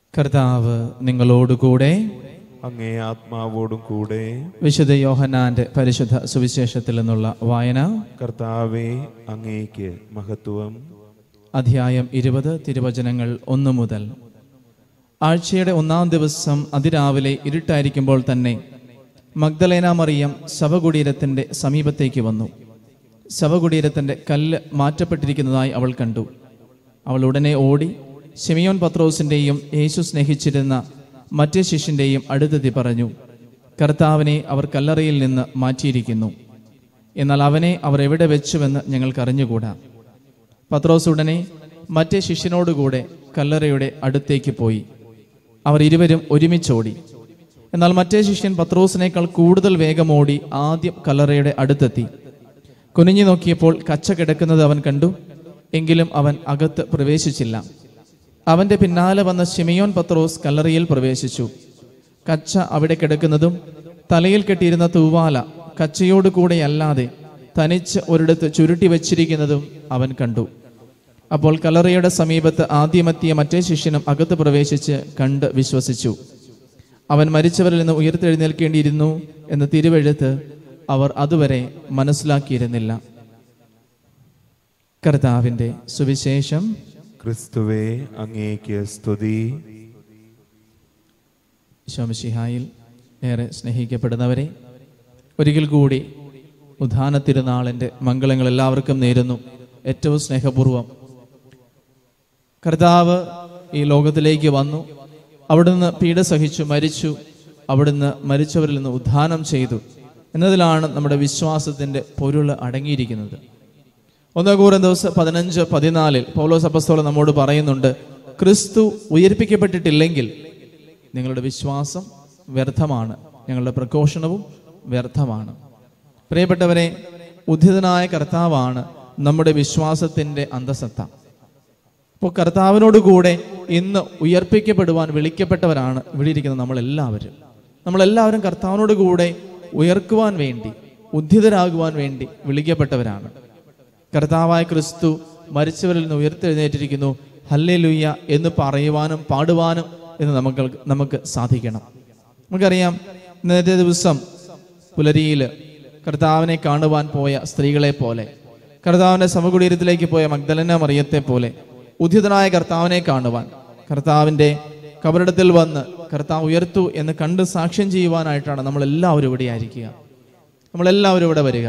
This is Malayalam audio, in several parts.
കർത്താവ് നിങ്ങളോടുകൂടെ അങ്ങേ ആത്മാവോടും കൂടെ വിശുദ്ധ യോഹന്നാന്റെ പരിശുദ്ധ സുവിശേഷത്തിൽ നിന്നുള്ള വായന കർത്താവെ അങ്ങേക്ക് മഹത്വം അധ്യായം ഇരുപത് തിരുവചനങ്ങൾ ഒന്ന് മുതൽ ആഴ്ചയുടെ ഒന്നാം ദിവസം അതിരാവിലെ ഇരുട്ടായിരിക്കുമ്പോൾ തന്നെ മഗ്ദലേന മറിയം ശവകുടീരത്തിന്റെ സമീപത്തേക്ക് വന്നു ശവകുടീരത്തിന്റെ കല്ല് മാറ്റപ്പെട്ടിരിക്കുന്നതായി അവൾ കണ്ടു അവൾ ഉടനെ ഓടി ഷിമിയോൻ പത്രോസിന്റെയും യേശു സ്നേഹിച്ചിരുന്ന മറ്റേ ശിഷ്യന്റെയും അടുത്തെത്തി പറഞ്ഞു കർത്താവിനെ അവർ കല്ലറയിൽ നിന്ന് മാറ്റിയിരിക്കുന്നു എന്നാൽ അവനെ അവർ എവിടെ വെച്ചുവെന്ന് ഞങ്ങൾക്കറിഞ്ഞുകൂടാ പത്രോസ് ഉടനെ മറ്റേ ശിഷ്യനോടുകൂടെ കല്ലറയുടെ അടുത്തേക്ക് പോയി അവർ ഇരുവരും ഒരുമിച്ചോടി എന്നാൽ മറ്റേ ശിഷ്യൻ പത്രോസിനേക്കാൾ കൂടുതൽ വേഗം ഓടി ആദ്യം കല്ലറയുടെ അടുത്തെത്തി കുനിഞ്ഞു നോക്കിയപ്പോൾ കച്ച കിടക്കുന്നത് അവൻ കണ്ടു എങ്കിലും അവൻ അകത്ത് പ്രവേശിച്ചില്ല അവന്റെ പിന്നാലെ വന്ന ശിമിയോൻ പത്രോസ് കല്ലറയിൽ പ്രവേശിച്ചു കച്ച അവിടെ കിടക്കുന്നതും തലയിൽ കെട്ടിയിരുന്ന തൂവാല കച്ചയോട് കൂടെയല്ലാതെ തനിച്ച് ഒരിടത്ത് ചുരുട്ടി വച്ചിരിക്കുന്നതും അവൻ കണ്ടു അപ്പോൾ കല്ലറയുടെ സമീപത്ത് ആദ്യമെത്തിയ മറ്റേ ശിഷ്യനും അകത്ത് പ്രവേശിച്ച് കണ്ട് വിശ്വസിച്ചു അവൻ മരിച്ചവരിൽ നിന്ന് ഉയർത്തെഴുന്നേൽക്കേണ്ടിയിരുന്നു എന്ന തിരുവെഴുത്ത് അവർ അതുവരെ മനസ്സിലാക്കിയിരുന്നില്ല കർത്താവിന്റെ സുവിശേഷം ക്രിസ്തുവെ അങ്ങേക്ക് സ്തുതി ശോമശിഹായിൽ ഏറെ സ്നേഹിക്കപ്പെടുന്നവരെ ഒരിക്കൽ കൂടി ഉദ്ധാന തിരുനാളിൻ്റെ മംഗളങ്ങൾ എല്ലാവർക്കും നേരുന്നു ഏറ്റവും സ്നേഹപൂർവം കർത്താവ് ഈ ലോകത്തിലേക്ക് വന്നു അവിടുന്ന് പീഡ സഹിച്ചു മരിച്ചു അവിടുന്ന് മരിച്ചവരിൽ നിന്ന് ഉദ്ധാനം ചെയ്തു എന്നതിലാണ് നമ്മുടെ വിശ്വാസത്തിൻ്റെ പൊരുൾ അടങ്ങിയിരിക്കുന്നത് ഒന്നാം കൂറം ദിവസം പതിനഞ്ച് പതിനാലിൽ പൗലോസ് അപ്പസ്തോലൻ നമ്മോട് പറയുന്നുണ്ട് ക്രിസ്തു ഉയർപ്പിക്കപ്പെട്ടിട്ടില്ലെങ്കിൽ നിങ്ങളുടെ വിശ്വാസം വ്യർത്ഥമാണ് ഞങ്ങളുടെ പ്രഘോഷണവും വ്യർത്ഥമാണ് പ്രിയപ്പെട്ടവരെ ഉദ്ധിതനായ കർത്താവാണ് നമ്മുടെ വിശ്വാസത്തിൻ്റെ അന്തസത്ത അപ്പോൾ കർത്താവിനോട് കൂടെ ഇന്ന് ഉയർപ്പിക്കപ്പെടുവാൻ വിളിക്കപ്പെട്ടവരാണ് ഇവിടെ ഇരിക്കുന്ന നമ്മളെല്ലാവരും നമ്മളെല്ലാവരും കർത്താവിനോട് കൂടെ ഉയർക്കുവാൻ വേണ്ടി ഉദ്ധിതരാകുവാൻ വേണ്ടി വിളിക്കപ്പെട്ടവരാണ് കർത്താവായ ക്രിസ്തു മരിച്ചവരിൽ നിന്ന് ഉയർത്തെഴുന്നേറ്റിരിക്കുന്നു ഹല്ലേ ലുയ്യ എന്ന് പറയുവാനും പാടുവാനും എന്ന് നമുക്ക് നമുക്ക് സാധിക്കണം നമുക്കറിയാം ഇന്നത്തെ ദിവസം പുലരിയിൽ കർത്താവിനെ കാണുവാൻ പോയ സ്ത്രീകളെ പോലെ കർത്താവിന്റെ സമകുടീരത്തിലേക്ക് പോയ മഗ്ദലന മറിയത്തെ പോലെ ഉദ്ധിതനായ കർത്താവിനെ കാണുവാൻ കർത്താവിന്റെ കബറിടത്തിൽ വന്ന് കർത്താവ് ഉയർത്തു എന്ന് കണ്ട് സാക്ഷ്യം ചെയ്യുവാനായിട്ടാണ് നമ്മൾ എല്ലാവരും ഇവിടെ ആയിരിക്കുക നമ്മളെല്ലാവരും ഇവിടെ വരിക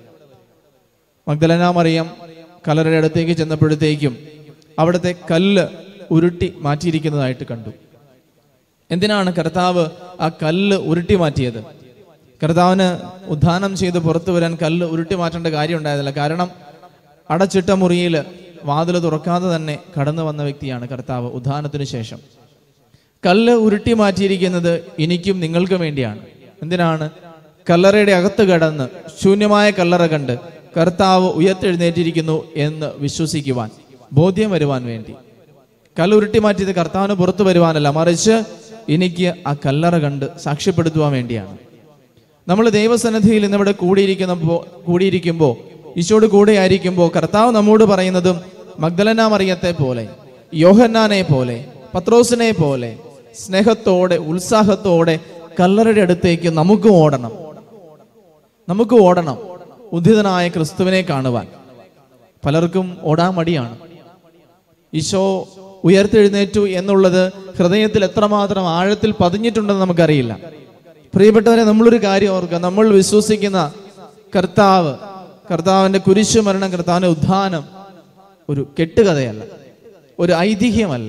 മഗ്ദലന മറിയം കലറുടെ അടുത്തേക്ക് ചെന്നപ്പോഴത്തേക്കും അവിടുത്തെ കല്ല് ഉരുട്ടി മാറ്റിയിരിക്കുന്നതായിട്ട് കണ്ടു എന്തിനാണ് കർത്താവ് ആ കല്ല് ഉരുട്ടി മാറ്റിയത് കർത്താവിന് ഉദ്ധാനം ചെയ്ത് പുറത്തു വരാൻ കല്ല് ഉരുട്ടി മാറ്റേണ്ട കാര്യം ഉണ്ടായതല്ല കാരണം അടച്ചിട്ട മുറിയിൽ വാതിൽ തുറക്കാതെ തന്നെ കടന്നു വന്ന വ്യക്തിയാണ് കർത്താവ് ഉദ്ധാനത്തിന് ശേഷം കല്ല് ഉരുട്ടി മാറ്റിയിരിക്കുന്നത് എനിക്കും നിങ്ങൾക്കും വേണ്ടിയാണ് എന്തിനാണ് കല്ലറയുടെ അകത്ത് കടന്ന് ശൂന്യമായ കല്ലറ കണ്ട് കർത്താവ് ഉയർത്തെഴുന്നേറ്റിരിക്കുന്നു എന്ന് വിശ്വസിക്കുവാൻ ബോധ്യം വരുവാൻ വേണ്ടി കല്ലുരുട്ടി മാറ്റിയത് കർത്താവിന് പുറത്തു വരുവാനല്ല മറിച്ച് എനിക്ക് ആ കല്ലറ കണ്ട് സാക്ഷ്യപ്പെടുത്തുവാൻ വേണ്ടിയാണ് നമ്മൾ ദൈവസന്നിധിയിൽ ഇന്നിവിടെ കൂടിയിരിക്കുന്ന കൂടിയിരിക്കുമ്പോൾ ഈശോട് കൂടെ ആയിരിക്കുമ്പോൾ കർത്താവ് നമ്മോട് പറയുന്നതും മഗ്ദലന മറിയത്തെ പോലെ യോഹന്നാനെ പോലെ പത്രോസിനെ പോലെ സ്നേഹത്തോടെ ഉത്സാഹത്തോടെ കല്ലറയുടെ അടുത്തേക്ക് നമുക്ക് ഓടണം നമുക്ക് ഓടണം ഉദ്ധിതനായ ക്രിസ്തുവിനെ കാണുവാൻ പലർക്കും ഓടാൻ മടിയാണ് ഈശോ ഉയർത്തെഴുന്നേറ്റു എന്നുള്ളത് ഹൃദയത്തിൽ എത്രമാത്രം ആഴത്തിൽ പതിഞ്ഞിട്ടുണ്ടെന്ന് നമുക്കറിയില്ല പ്രിയപ്പെട്ടവരെ നമ്മളൊരു കാര്യം ഓർക്കുക നമ്മൾ വിശ്വസിക്കുന്ന കർത്താവ് കർത്താവിന്റെ കുരിശു മരണം കർത്താവിന്റെ ഉദ്ധാനം ഒരു കെട്ടുകഥയല്ല ഒരു ഐതിഹ്യമല്ല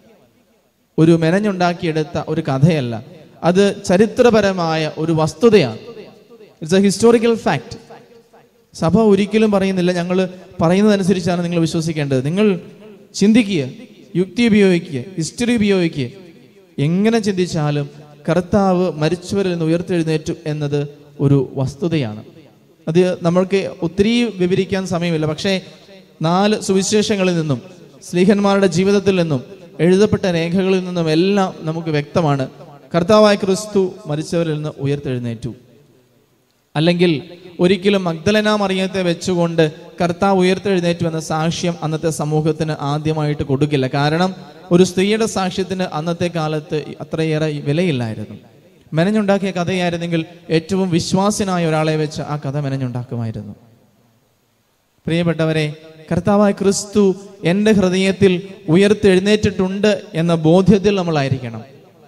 ഒരു മെനഞ്ഞുണ്ടാക്കിയെടുത്ത ഒരു കഥയല്ല അത് ചരിത്രപരമായ ഒരു വസ്തുതയാണ് ഇറ്റ്സ് എ ഹിസ്റ്റോറിക്കൽ ഫാക്ട് സഭ ഒരിക്കലും പറയുന്നില്ല ഞങ്ങൾ പറയുന്നതനുസരിച്ചാണ് നിങ്ങൾ വിശ്വസിക്കേണ്ടത് നിങ്ങൾ ചിന്തിക്കുക യുക്തി ഉപയോഗിക്കുക ഹിസ്റ്ററി ഉപയോഗിക്കുക എങ്ങനെ ചിന്തിച്ചാലും കർത്താവ് മരിച്ചവരിൽ നിന്ന് ഉയർത്തെഴുന്നേറ്റു എന്നത് ഒരു വസ്തുതയാണ് അത് നമ്മൾക്ക് ഒത്തിരി വിവരിക്കാൻ സമയമില്ല പക്ഷേ നാല് സുവിശേഷങ്ങളിൽ നിന്നും സ്ലീഹന്മാരുടെ ജീവിതത്തിൽ നിന്നും എഴുതപ്പെട്ട രേഖകളിൽ നിന്നും എല്ലാം നമുക്ക് വ്യക്തമാണ് കർത്താവായ ക്രിസ്തു മരിച്ചവരിൽ നിന്ന് ഉയർത്തെഴുന്നേറ്റു അല്ലെങ്കിൽ ഒരിക്കലും മഗ്ദലന മറിയത്തെ വെച്ചുകൊണ്ട് കർത്താവ് ഉയർത്തെഴുന്നേറ്റു എന്ന സാക്ഷ്യം അന്നത്തെ സമൂഹത്തിന് ആദ്യമായിട്ട് കൊടുക്കില്ല കാരണം ഒരു സ്ത്രീയുടെ സാക്ഷ്യത്തിന് അന്നത്തെ കാലത്ത് അത്രയേറെ വിലയില്ലായിരുന്നു മെനഞ്ഞുണ്ടാക്കിയ കഥയായിരുന്നെങ്കിൽ ഏറ്റവും വിശ്വാസനായ ഒരാളെ വെച്ച് ആ കഥ മെനഞ്ഞുണ്ടാക്കുമായിരുന്നു പ്രിയപ്പെട്ടവരെ കർത്താവായ ക്രിസ്തു എൻ്റെ ഹൃദയത്തിൽ ഉയർത്തെഴുന്നേറ്റിട്ടുണ്ട് എന്ന ബോധ്യത്തിൽ നമ്മളായിരിക്കണം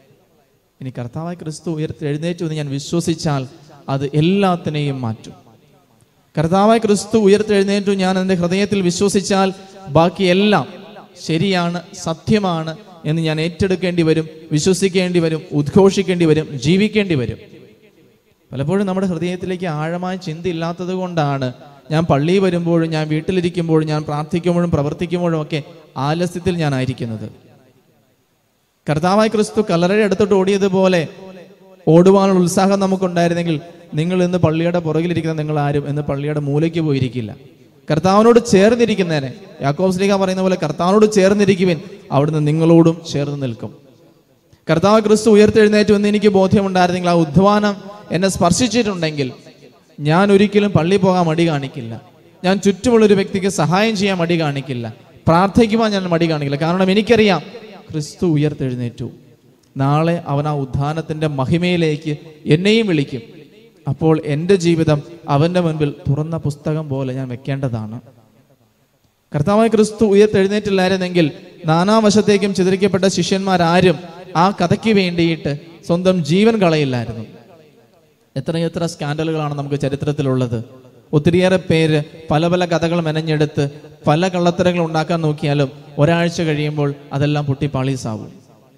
ഇനി കർത്താവായ ക്രിസ്തു ഉയർത്തെഴുന്നേറ്റു എന്ന് ഞാൻ വിശ്വസിച്ചാൽ അത് എല്ലാത്തിനെയും മാറ്റും കർത്താവായ ക്രിസ്തു ഉയർത്തെഴുന്നേറ്റു ഞാൻ എൻ്റെ ഹൃദയത്തിൽ വിശ്വസിച്ചാൽ ബാക്കിയെല്ലാം ശരിയാണ് സത്യമാണ് എന്ന് ഞാൻ ഏറ്റെടുക്കേണ്ടി വരും വിശ്വസിക്കേണ്ടി വരും ഉദ്ഘോഷിക്കേണ്ടി വരും ജീവിക്കേണ്ടി വരും പലപ്പോഴും നമ്മുടെ ഹൃദയത്തിലേക്ക് ആഴമായ ചിന്തയില്ലാത്തത് കൊണ്ടാണ് ഞാൻ പള്ളിയിൽ വരുമ്പോഴും ഞാൻ വീട്ടിലിരിക്കുമ്പോഴും ഞാൻ പ്രാർത്ഥിക്കുമ്പോഴും പ്രവർത്തിക്കുമ്പോഴും ഒക്കെ ആലസ്യത്തിൽ ഞാൻ ആയിരിക്കുന്നത് കർത്താവായ ക്രിസ്തു കല്ലറയുടെ അടുത്തോട്ട് ഓടിയതുപോലെ ഓടുവാനുള്ള ഉത്സാഹം നമുക്കുണ്ടായിരുന്നെങ്കിൽ നിങ്ങൾ ഇന്ന് പള്ളിയുടെ പുറകിലിരിക്കുന്ന നിങ്ങൾ ആരും ഇന്ന് പള്ളിയുടെ മൂലയ്ക്ക് പോയിരിക്കില്ല കർത്താവിനോട് ചേർന്നിരിക്കുന്നതിനെ യാക്കോബ് ശ്രീക പറയുന്ന പോലെ കർത്താവിനോട് ചേർന്നിരിക്കുവിൻ അവിടുന്ന് നിങ്ങളോടും ചേർന്ന് നിൽക്കും കർത്താവ് ക്രിസ്തു ഉയർത്തെഴുന്നേറ്റു എന്ന് എനിക്ക് ബോധ്യമുണ്ടായിരുന്നെങ്കിൽ ആ ഉദ്ധാനം എന്നെ സ്പർശിച്ചിട്ടുണ്ടെങ്കിൽ ഞാൻ ഒരിക്കലും പള്ളി പോകാൻ മടി കാണിക്കില്ല ഞാൻ ചുറ്റുമുള്ള ഒരു വ്യക്തിക്ക് സഹായം ചെയ്യാൻ മടി കാണിക്കില്ല പ്രാർത്ഥിക്കുവാൻ ഞാൻ മടി കാണിക്കില്ല കാരണം എനിക്കറിയാം ക്രിസ്തു ഉയർത്തെഴുന്നേറ്റു നാളെ അവൻ ആ ഉദ്ധാനത്തിന്റെ മഹിമയിലേക്ക് എന്നെയും വിളിക്കും അപ്പോൾ എൻ്റെ ജീവിതം അവൻ്റെ മുൻപിൽ തുറന്ന പുസ്തകം പോലെ ഞാൻ വെക്കേണ്ടതാണ് കർത്താവായ ക്രിസ്തു ഉയർത്തെഴുന്നേറ്റില്ലായിരുന്നെങ്കിൽ നാനാവശത്തേക്കും ചിതറിക്കപ്പെട്ട ശിഷ്യന്മാരാരും ആ കഥയ്ക്ക് വേണ്ടിയിട്ട് സ്വന്തം ജീവൻ കളയില്ലായിരുന്നു എത്രയെത്ര സ്കാൻഡലുകളാണ് നമുക്ക് ചരിത്രത്തിലുള്ളത് ഒത്തിരിയേറെ പേര് പല പല കഥകൾ മെനഞ്ഞെടുത്ത് പല കള്ളത്തരങ്ങൾ ഉണ്ടാക്കാൻ നോക്കിയാലും ഒരാഴ്ച കഴിയുമ്പോൾ അതെല്ലാം പൊട്ടിപ്പാളീസാവും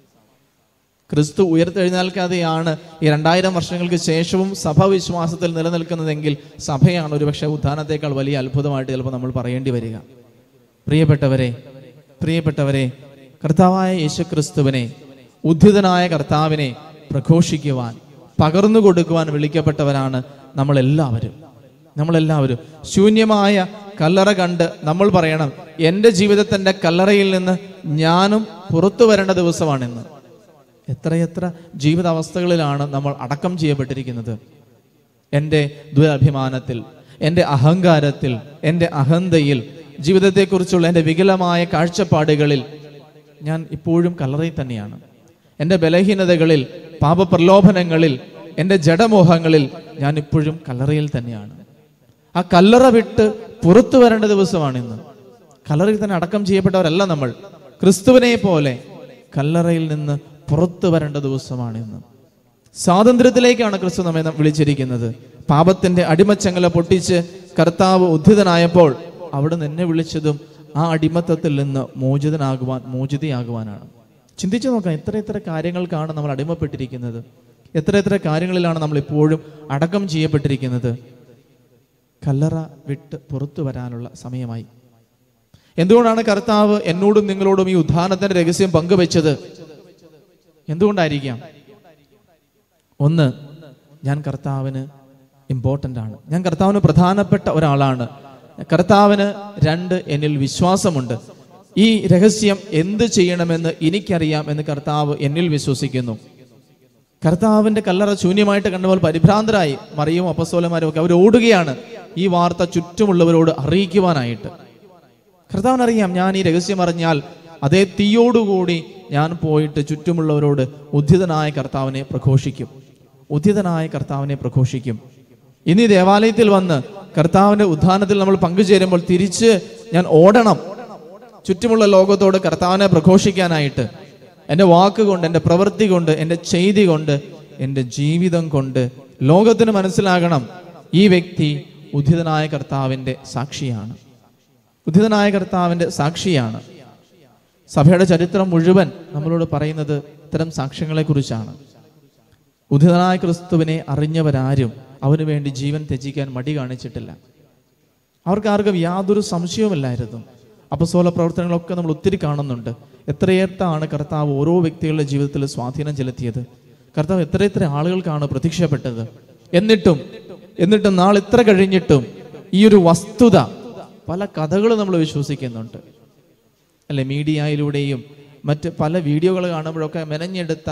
ക്രിസ്തു ഉയർത്തെഴുന്നേൽക്കാതെയാണ് ഈ രണ്ടായിരം വർഷങ്ങൾക്ക് ശേഷവും സഭ വിശ്വാസത്തിൽ നിലനിൽക്കുന്നതെങ്കിൽ സഭയാണ് ഒരുപക്ഷെ ഉദ്ധാനത്തേക്കാൾ വലിയ അത്ഭുതമായിട്ട് ചിലപ്പോൾ നമ്മൾ പറയേണ്ടി വരിക പ്രിയപ്പെട്ടവരെ പ്രിയപ്പെട്ടവരെ കർത്താവായ യേശു ക്രിസ്തുവിനെ ഉദ്ധിതനായ കർത്താവിനെ പ്രഘോഷിക്കുവാൻ പകർന്നു കൊടുക്കുവാൻ വിളിക്കപ്പെട്ടവരാണ് നമ്മളെല്ലാവരും നമ്മളെല്ലാവരും ശൂന്യമായ കല്ലറ കണ്ട് നമ്മൾ പറയണം എൻ്റെ ജീവിതത്തിൻ്റെ കല്ലറയിൽ നിന്ന് ഞാനും പുറത്തു വരേണ്ട ദിവസമാണിന്ന് എത്രയെത്ര ജീവിതാവസ്ഥകളിലാണ് നമ്മൾ അടക്കം ചെയ്യപ്പെട്ടിരിക്കുന്നത് എൻ്റെ ദുരഭിമാനത്തിൽ എൻ്റെ അഹങ്കാരത്തിൽ എൻ്റെ അഹന്തയിൽ ജീവിതത്തെക്കുറിച്ചുള്ള എൻ്റെ വികലമായ കാഴ്ചപ്പാടുകളിൽ ഞാൻ ഇപ്പോഴും കല്ലറയിൽ തന്നെയാണ് എൻ്റെ ബലഹീനതകളിൽ പാപപ്രലോഭനങ്ങളിൽ എൻ്റെ ജഡമോഹങ്ങളിൽ ഞാൻ ഇപ്പോഴും കല്ലറയിൽ തന്നെയാണ് ആ കല്ലറ വിട്ട് പുറത്തു വരേണ്ട ദിവസമാണിന്ന് കല്ലറയിൽ തന്നെ അടക്കം ചെയ്യപ്പെട്ടവരല്ല നമ്മൾ ക്രിസ്തുവിനെ പോലെ കല്ലറയിൽ നിന്ന് പുറത്തു വരേണ്ട ദിവസമാണിന്ന് സ്വാതന്ത്ര്യത്തിലേക്കാണ് ക്രിസ്തു നമ്മെ ന- വിളിച്ചിരിക്കുന്നത് പാപത്തിന്റെ അടിമച്ചങ്ങല പൊട്ടിച്ച് കർത്താവ് ഉദ്ധിതനായപ്പോൾ അവിടെ എന്നെ വിളിച്ചതും ആ അടിമത്തത്തിൽ നിന്ന് മോചിതനാകുവാൻ മോചിതയാകുവാനാണ് ചിന്തിച്ചു നോക്കാം എത്ര എത്ര കാര്യങ്ങൾക്കാണ് നമ്മൾ അടിമപ്പെട്ടിരിക്കുന്നത് എത്ര എത്ര കാര്യങ്ങളിലാണ് നമ്മൾ ഇപ്പോഴും അടക്കം ചെയ്യപ്പെട്ടിരിക്കുന്നത് കല്ലറ വിട്ട് പുറത്തു വരാനുള്ള സമയമായി എന്തുകൊണ്ടാണ് കർത്താവ് എന്നോടും നിങ്ങളോടും ഈ ഉദ്ധാനത്തിന്റെ രഹസ്യം പങ്കുവെച്ചത് എന്തുകൊണ്ടായിരിക്കാം ഒന്ന് ഞാൻ കർത്താവിന് ഇമ്പോർട്ടൻ്റ് ആണ് ഞാൻ കർത്താവിന് പ്രധാനപ്പെട്ട ഒരാളാണ് കർത്താവിന് രണ്ട് എന്നിൽ വിശ്വാസമുണ്ട് ഈ രഹസ്യം എന്ത് ചെയ്യണമെന്ന് എനിക്കറിയാം എന്ന് കർത്താവ് എന്നിൽ വിശ്വസിക്കുന്നു കർത്താവിന്റെ കല്ലറ ശൂന്യമായിട്ട് കണ്ടപ്പോൾ പരിഭ്രാന്തരായി മറിയും അപ്പസ്തോലന്മാരും ഒക്കെ അവർ ഓടുകയാണ് ഈ വാർത്ത ചുറ്റുമുള്ളവരോട് അറിയിക്കുവാനായിട്ട് കർത്താവിനറിയാം ഞാൻ ഈ രഹസ്യം അറിഞ്ഞാൽ അതേ തീയോടുകൂടി ഞാൻ പോയിട്ട് ചുറ്റുമുള്ളവരോട് ഉദ്ധിതനായ കർത്താവിനെ പ്രഘോഷിക്കും ഉദ്ധിതനായ കർത്താവിനെ പ്രഘോഷിക്കും ഇനി ദേവാലയത്തിൽ വന്ന് കർത്താവിന്റെ ഉദ്ധാനത്തിൽ നമ്മൾ പങ്കുചേരുമ്പോൾ തിരിച്ച് ഞാൻ ഓടണം ചുറ്റുമുള്ള ലോകത്തോട് കർത്താവിനെ പ്രഘോഷിക്കാനായിട്ട് എൻ്റെ വാക്കുകൊണ്ട് എൻ്റെ പ്രവൃത്തി കൊണ്ട് എൻ്റെ ചെയ്തി കൊണ്ട് എൻ്റെ ജീവിതം കൊണ്ട് ലോകത്തിന് മനസ്സിലാകണം ഈ വ്യക്തി ഉദ്ധിതനായ കർത്താവിൻ്റെ സാക്ഷിയാണ് ഉദ്ധിതനായ കർത്താവിൻ്റെ സാക്ഷിയാണ് സഭയുടെ ചരിത്രം മുഴുവൻ നമ്മളോട് പറയുന്നത് ഇത്തരം സാക്ഷ്യങ്ങളെ കുറിച്ചാണ് ഉദിതനായ ക്രിസ്തുവിനെ അറിഞ്ഞവരാരും അവന് വേണ്ടി ജീവൻ ത്യജിക്കാൻ മടി കാണിച്ചിട്ടില്ല അവർക്ക് ആർക്കും യാതൊരു സംശയവുമില്ലായിരുന്നു അപ്പസോല പ്രവർത്തനങ്ങളൊക്കെ നമ്മൾ ഒത്തിരി കാണുന്നുണ്ട് എത്രയെത്താണ് കർത്താവ് ഓരോ വ്യക്തികളുടെ ജീവിതത്തിൽ സ്വാധീനം ചെലുത്തിയത് കർത്താവ് എത്രയെത്ര ആളുകൾക്കാണ് പ്രത്യക്ഷപ്പെട്ടത് എന്നിട്ടും എന്നിട്ടും നാളെ ഇത്ര കഴിഞ്ഞിട്ടും ഈ ഒരു വസ്തുത പല കഥകൾ നമ്മൾ വിശ്വസിക്കുന്നുണ്ട് അല്ലെ മീഡിയയിലൂടെയും മറ്റ് പല വീഡിയോകൾ കാണുമ്പോഴൊക്കെ മെനഞ്ഞെടുത്ത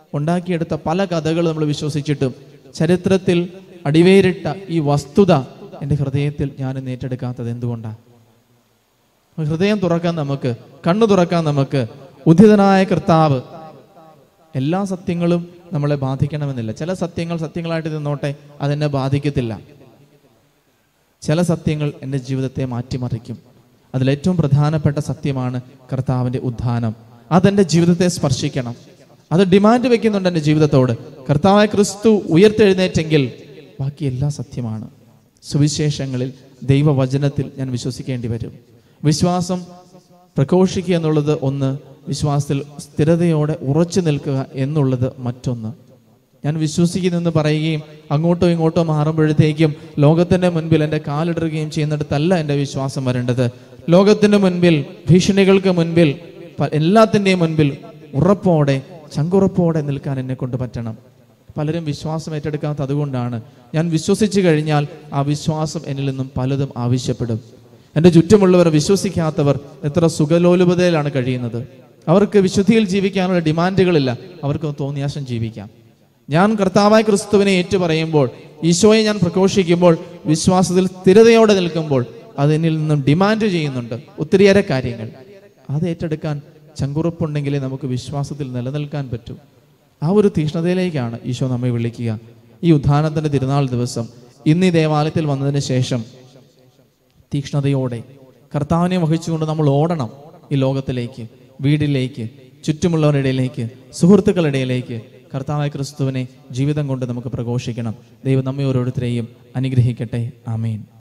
ഉണ്ടാക്കിയെടുത്ത പല കഥകൾ നമ്മൾ വിശ്വസിച്ചിട്ടും ചരിത്രത്തിൽ അടിവേരിട്ട ഈ വസ്തുത എൻ്റെ ഹൃദയത്തിൽ ഞാൻ ഇന്ന് ഏറ്റെടുക്കാത്തത് എന്തുകൊണ്ടാണ് ഹൃദയം തുറക്കാൻ നമുക്ക് കണ്ണു തുറക്കാൻ നമുക്ക് ഉദിതനായ കർത്താവ് എല്ലാ സത്യങ്ങളും നമ്മളെ ബാധിക്കണമെന്നില്ല ചില സത്യങ്ങൾ സത്യങ്ങളായിട്ട് നിന്നോട്ടെ അതെന്നെ ബാധിക്കത്തില്ല ചില സത്യങ്ങൾ എൻ്റെ ജീവിതത്തെ മാറ്റിമറിക്കും അതിലേറ്റവും പ്രധാനപ്പെട്ട സത്യമാണ് കർത്താവിൻ്റെ ഉത്ഥാനം അതെൻ്റെ ജീവിതത്തെ സ്പർശിക്കണം അത് ഡിമാൻഡ് വെക്കുന്നുണ്ട് എൻ്റെ ജീവിതത്തോട് കർത്താവായ ക്രിസ്തു ഉയർത്തെഴുന്നേറ്റെങ്കിൽ ബാക്കി എല്ലാം സത്യമാണ് സുവിശേഷങ്ങളിൽ ദൈവവചനത്തിൽ ഞാൻ വിശ്വസിക്കേണ്ടി വരും വിശ്വാസം പ്രഘോഷിക്കുക എന്നുള്ളത് ഒന്ന് വിശ്വാസത്തിൽ സ്ഥിരതയോടെ ഉറച്ചു നിൽക്കുക എന്നുള്ളത് മറ്റൊന്ന് ഞാൻ വിശ്വസിക്കുന്നെന്ന് പറയുകയും അങ്ങോട്ടോ ഇങ്ങോട്ടോ മാറുമ്പോഴത്തേക്കും ലോകത്തിന്റെ മുൻപിൽ എൻ്റെ കാലിടുകയും ചെയ്യുന്നിടത്തല്ല എൻ്റെ വിശ്വാസം വരേണ്ടത് ലോകത്തിന് മുൻപിൽ ഭീഷണികൾക്ക് മുൻപിൽ പ- എല്ലാത്തിൻ്റെയും മുൻപിൽ ഉറപ്പോടെ ചങ്കുറപ്പോടെ നിൽക്കാൻ എന്നെ കൊണ്ട് പറ്റണം പലരും വിശ്വാസം ഏറ്റെടുക്കാത്ത അതുകൊണ്ടാണ് ഞാൻ വിശ്വസിച്ചു കഴിഞ്ഞാൽ ആ വിശ്വാസം എന്നിൽ നിന്നും പലതും ആവശ്യപ്പെടും എൻ്റെ ചുറ്റുമുള്ളവർ വിശ്വസിക്കാത്തവർ എത്ര സുഖലോലുപതയിലാണ് കഴിയുന്നത് അവർക്ക് വിശുദ്ധിയിൽ ജീവിക്കാനുള്ള ഡിമാൻഡുകളില്ല അവർക്ക് തോന്നിയാശം ജീവിക്കാം ഞാൻ കർത്താവായ ക്രിസ്തുവിനെ ഏറ്റുപറയുമ്പോൾ ഈശോയെ ഞാൻ പ്രഘോഷിക്കുമ്പോൾ വിശ്വാസത്തിൽ സ്ഥിരതയോടെ നിൽക്കുമ്പോൾ അത് എന്നിൽ നിന്നും ഡിമാൻഡ് ചെയ്യുന്നുണ്ട് ഒത്തിരിയേറെ കാര്യങ്ങൾ അത് ഏറ്റെടുക്കാൻ ചങ്കുറപ്പുണ്ടെങ്കിലേ നമുക്ക് വിശ്വാസത്തിൽ നിലനിൽക്കാൻ പറ്റൂ ആ ഒരു തീഷ്ണതയിലേക്കാണ് ഈശോ നമ്മെ വിളിക്കുക ഈ ഉദ്ധാനത്തിന്റെ തിരുനാൾ ദിവസം ഇന്ന് ഈ ദേവാലയത്തിൽ വന്നതിന് ശേഷം തീക്ഷ്ണതയോടെ കർത്താവിനെ വഹിച്ചുകൊണ്ട് നമ്മൾ ഓടണം ഈ ലോകത്തിലേക്ക് വീടിലേക്ക് ചുറ്റുമുള്ളവരുടെ ഇടയിലേക്ക് സുഹൃത്തുക്കളുടെ ഇടയിലേക്ക് കർത്താവായ ക്രിസ്തുവിനെ ജീവിതം കൊണ്ട് നമുക്ക് പ്രഘോഷിക്കണം ദൈവം നമ്മെ ഓരോരുത്തരെയും അനുഗ്രഹിക്കട്ടെ ആമേൻ